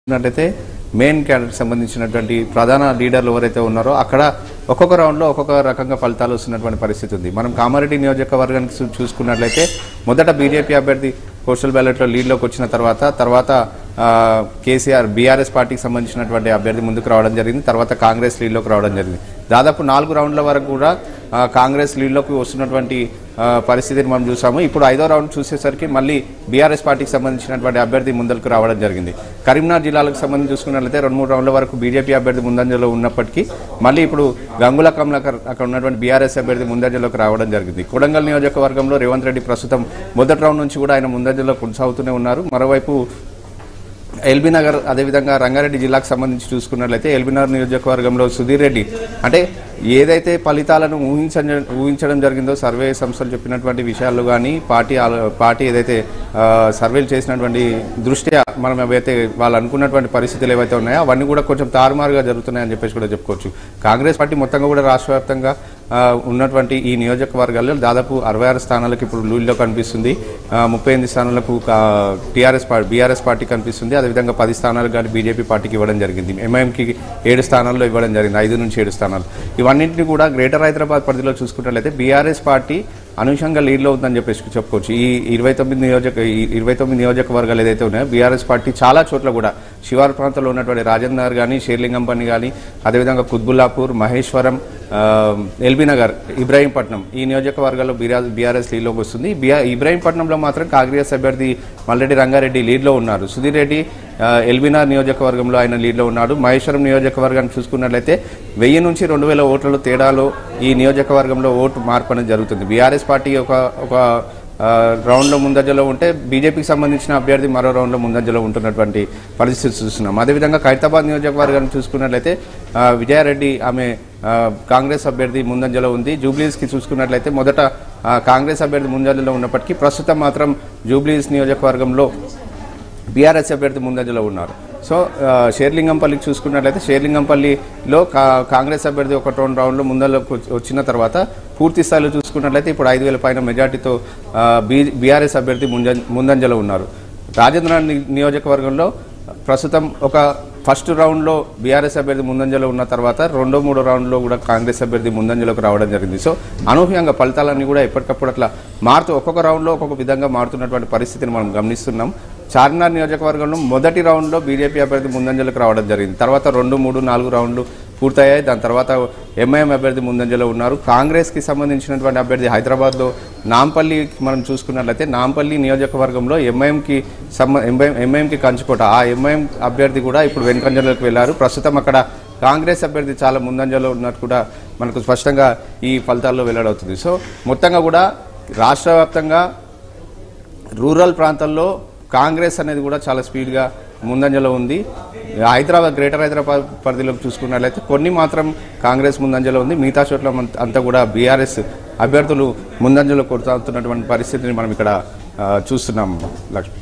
చూసినట్లయితే మెయిన్ క్యాడర్కి సంబంధించినటువంటి ప్రధాన లీడర్లు ఎవరైతే ఉన్నారో అక్కడ ఒక్కొక్క రౌండ్లో ఒక్కొక్క రకంగా ఫలితాలు వస్తున్నటువంటి పరిస్థితి ఉంది మనం కామారెడ్డి నియోజకవర్గానికి చూ- చూసుకున్నట్లయితే మొదట బీజేపీ అభ్యర్థి పోస్టల్ బ్యాలెట్లో లీడ్లోకి వచ్చిన తర్వాత తర్వాత ఆ, కేసీఆర్ బీఆర్ఎస్ పార్టీకి సంబంధించినటువంటి అభ్యర్థి ముందుకు రావడం జరిగింది తర్వాత కాంగ్రెస్ లీడ్లోకి రావడం జరిగింది దాదాపు నాలుగు రౌండ్ల వరకు కూడా ఆ, కాంగ్రెస్ లీడ్లోకి వస్తున్నటువంటి ఆ, పరిస్థితిని మనం చూసాము ఇప్పుడు ఐదో రౌండ్ చూసేసరికి మళ్ళీ బీఆర్ఎస్ పార్టీకి సంబంధించినటువంటి అభ్యర్థి ముందరకు రావడం జరిగింది కరీంనగర్ జిల్లాలకు సంబంధించి చూసుకున్నట్లయితే రెండు మూడు రౌండ్ల వరకు బీజేపీ అభ్యర్థి ముందంజలో ఉన్నప్పటికీ మళ్ళీ ఇప్పుడు గంగుల కమలాకర్ అక్కడ ఉన్నటువంటి బీఆర్ఎస్ అభ్యర్థి ముందంజలోకి రావడం జరిగింది కొడంగల్ నియోజకవర్గంలో రేవంత్ రెడ్డి ప్రస్తుతం మొదటి రౌండ్ నుంచి కూడా ఆయన ముందంజలో కొనసాగుతూనే ఉన్నారు మరోవైపు ఎల్బీ నగర్ అదేవిధంగా రంగారెడ్డి జిల్లాకు సంబంధించి చూసుకున్నట్లయితే ఎల్బీ నగర్ నియోజకవర్గంలో సుధీర్ రెడ్డి అంటే ఏదైతే ఫలితాలను ఊహించ ఊహించడం జరిగిందో సర్వే సంస్థలు చెప్పినటువంటి విషయాలు కానీ పార్టీ ఆలో- పార్టీ ఏదైతే ఆ, సర్వేలు చేసినటువంటి దృష్ట్యా మనం ఏవైతే వాళ్ళు అనుకున్నటువంటి పరిస్థితులు ఏవైతే ఉన్నాయో అవన్నీ కూడా కొంచెం తారుమారుగా జరుగుతున్నాయని చెప్పేసి కూడా చెప్పుకోవచ్చు కాంగ్రెస్ పార్టీ మొత్తంగా కూడా రాష్ట్ర వ్యాప్తంగా ఆ, ఉన్నటువంటి ఈ నియోజకవర్గాల్లో దాదాపు అరవై ఆరు స్థానాలకు ఇప్పుడు లూల్లో కనిపిస్తుంది ఆ, ముప్పై ఎనిమిది స్థానాలకు టీఆర్ఎస్ పార్టీ బీఆర్ఎస్ పార్టీ కనిపిస్తుంది అదేవిధంగా పది స్థానాలు కానీ బీజేపీ పార్టీకి ఇవ్వడం జరిగింది ఎంఐఎంకి ఏడు స్థానాల్లో ఇవ్వడం జరిగింది ఐదు నుంచి ఏడు స్థానాలు ఇవన్నింటినీ కూడా గ్రేటర్ హైదరాబాద్ పరిధిలో చూసుకున్నట్లయితే బీఆర్ఎస్ పార్టీ అనూహ్యంగా లీడ్లో ఉందని చెప్పేసి చెప్పుకోవచ్చు ఈ ఇరవై తొమ్మిది నియోజక ఈ ఇరవై తొమ్మిది నియోజకవర్గాలు ఏదైతే ఉన్నాయో బీఆర్ఎస్ పార్టీ చాలా చోట్ల కూడా శివారు ప్రాంతంలో ఉన్నటువంటి రాజేందర్ కానీ షేర్లింగంపల్లి కానీ అదేవిధంగా కుత్బుల్లాపూర్ మహేశ్వరం ఆ, ఎల్బీ నగర్ ఇబ్రాహీంపట్నం ఈ నియోజకవర్గాల్లో బీఆర్ఎస్ లీడ్లోకి వస్తుంది బిఆర్ ఇబ్రాహీంపట్నంలో మాత్రం కాంగ్రెస్ అభ్యర్థి మల్లెడ్డి రంగారెడ్డి లీడ్లో ఉన్నారు సుధీర్ రెడ్డి ఆ, ఎల్బీనార్ నియోజకవర్గంలో ఆయన లీడ్లో ఉన్నాడు మహేశ్వరం నియోజకవర్గాన్ని చూసుకున్నట్లయితే వెయ్యి నుంచి రెండు వేల ఓట్ల తేడాలో ఈ నియోజకవర్గంలో ఓటు మార్పు అనేది జరుగుతుంది బీఆర్ఎస్ పార్టీ ఒక ఒక ఆ, రౌండ్లో ముందంజలో ఉంటే బీజేపీకి సంబంధించిన అభ్యర్థి మరో రౌండ్లో ముందంజలో ఉంటున్నటువంటి పరిస్థితి చూస్తున్నాం అదేవిధంగా ఖైరతాబాద్ నియోజకవర్గాన్ని చూసుకున్నట్లయితే ఆ, విజయారెడ్డి ఆమె ఆ, కాంగ్రెస్ అభ్యర్థి ముందంజలో ఉంది జూబ్లీస్కి చూసుకున్నట్లయితే మొదట ఆ, కాంగ్రెస్ అభ్యర్థి ముందంజలో ఉన్నప్పటికీ ప్రస్తుతం మాత్రం జూబ్లీస్ నియోజకవర్గంలో బీఆర్ఎస్ అభ్యర్థి ముందంజలో ఉన్నారు సో ఆ, షేర్లింగంపల్లికి చూసుకున్నట్లయితే షేర్లింగంపల్లిలో కా కాంగ్రెస్ అభ్యర్థి ఒక రెండు రౌండ్లు ముందరకు వచ్చిన తర్వాత పూర్తి స్థాయిలో చూసుకున్నట్లయితే ఇప్పుడు ఐదు వేల పైన మెజార్టీతో ఆ, బీ బీఆర్ఎస్ అభ్యర్థి ముంజ ముందంజలో ఉన్నారు రాజేంద్ర ని- నియోజకవర్గంలో ప్రస్తుతం ఒక ఫస్ట్ రౌండ్లో బీఆర్ఎస్ అభ్యర్థి ముందంజలో ఉన్న తర్వాత రెండో మూడో రౌండ్లో కూడా కాంగ్రెస్ అభ్యర్థి ముందంజలోకి రావడం జరిగింది సో అనూహ్యంగా ఫలితాలన్నీ కూడా ఎప్పటికప్పుడు అట్లా మారుతూ ఒక్కొక్క రౌండ్లో ఒక్కొక్క విధంగా మారుతున్నటువంటి పరిస్థితిని మనం గమనిస్తున్నాం చార్మినార్ నియోజకవర్గంలో మొదటి రౌండ్లో బీజేపీ అభ్యర్థి ముందంజలకు రావడం జరిగింది తర్వాత రెండు మూడు నాలుగు రౌండ్లు పూర్తయ్యాయి దాని తర్వాత ఎంఐఎం అభ్యర్థి ముందంజలో ఉన్నారు కాంగ్రెస్కి సంబంధించినటువంటి అభ్యర్థి హైదరాబాద్లో నాంపల్లి మనం చూసుకున్నట్లయితే నాంపల్లి నియోజకవర్గంలో ఎంఐఎంకి సంబ ఎంఐఎం ఎంఐఎంకి కంచుకోట ఆ ఎంఐఎం అభ్యర్థి కూడా ఇప్పుడు వెనుకంజలోకి వెళ్ళారు ప్రస్తుతం అక్కడ కాంగ్రెస్ అభ్యర్థి చాలా ముందంజలో ఉన్నట్టు కూడా మనకు స్పష్టంగా ఈ ఫలితాల్లో వెల్లడవుతుంది సో మొత్తంగా కూడా రాష్ట్ర వ్యాప్తంగా రూరల్ ప్రాంతాల్లో కాంగ్రెస్ అనేది కూడా చాలా స్పీడ్గా ముందంజలో ఉంది హైదరాబాద్ గ్రేటర్ హైదరాబాద్ పరిధిలోకి చూసుకున్నట్లయితే కొన్ని మాత్రం కాంగ్రెస్ ముందంజలో ఉంది మిగతా చోట్ల మన- అంతా కూడా బీఆర్ఎస్ అభ్యర్థులు ముందంజలో కొడుతున్నటువంటి పరిస్థితిని మనం ఇక్కడ ఆ, చూస్తున్నాం లక్ష్మి